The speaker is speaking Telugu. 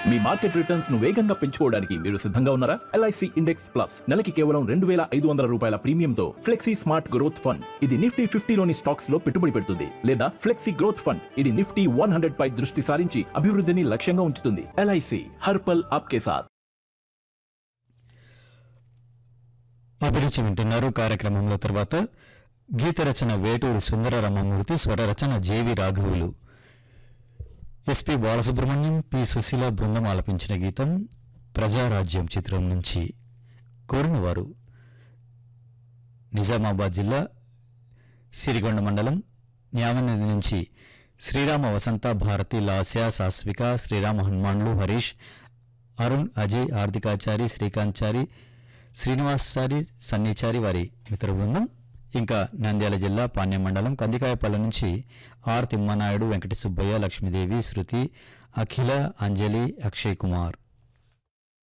మీ మార్కెట్ రిటర్న్స్ ను వేగంగా పెంచుకోవడానికి మీరు సిద్ధంగా ఉన్నారా ఎల్ఐసి ఇండెక్స్ ప్లస్ నెలకి కేవలం రెండు వేల ఐదు వందల రూపాయల ప్రీమియంతో ఫ్లెక్సీ స్మార్ట్ గ్రోత్ ఫండ్ ఇది నిఫ్టీ ఫిఫ్టీలోని స్టాక్స్ లో పెట్టుబడి పెడుతుంది లేదా ఫ్లెక్సీ గ్రోత్ ఫండ్ ఇది నిఫ్టీ వన్ హండ్రెడ్ పై దృష్టి సారించి అభివృద్ధిని లక్ష్యంగా ఉంచుతుంది ఎల్ఐసి హర్పల్ ఆప్కే సాథ్ అభిరుచి వింటున్నారు కార్యక్రమంలో తర్వాత గీత రచన వేటూరి సుందర రమమూర్తి స్వర రచన జేవి రాఘవులు ఎస్పి బాలసుబ్రహ్మణ్యం పి సుశీల బృందం ఆలపించిన గీతం ప్రజారాజ్యం చిత్రం నుంచి కోరినవారు నిజామాబాద్ జిల్లా సిరిగొండ మండలం న్యామనది నుంచి శ్రీరామ వసంత భారతి లాస్య సాస్విక శ్రీరామ హనుమాన్లు హరీష్ అరుణ్ అజయ్ హార్దికాచారి శ్రీకాంత్ శ్రీనివాసారి సన్నిచారి వారి మిత్ర బృందం ఇంకా నంద్యాల జిల్లా పాణ్యం మండలం కందికాయపల్లె నుంచి ఆర్ తిమ్మనాయుడు వెంకట సుబ్బయ్య లక్ష్మీదేవి శృతి అఖిల అంజలి అక్షయ్ కుమార్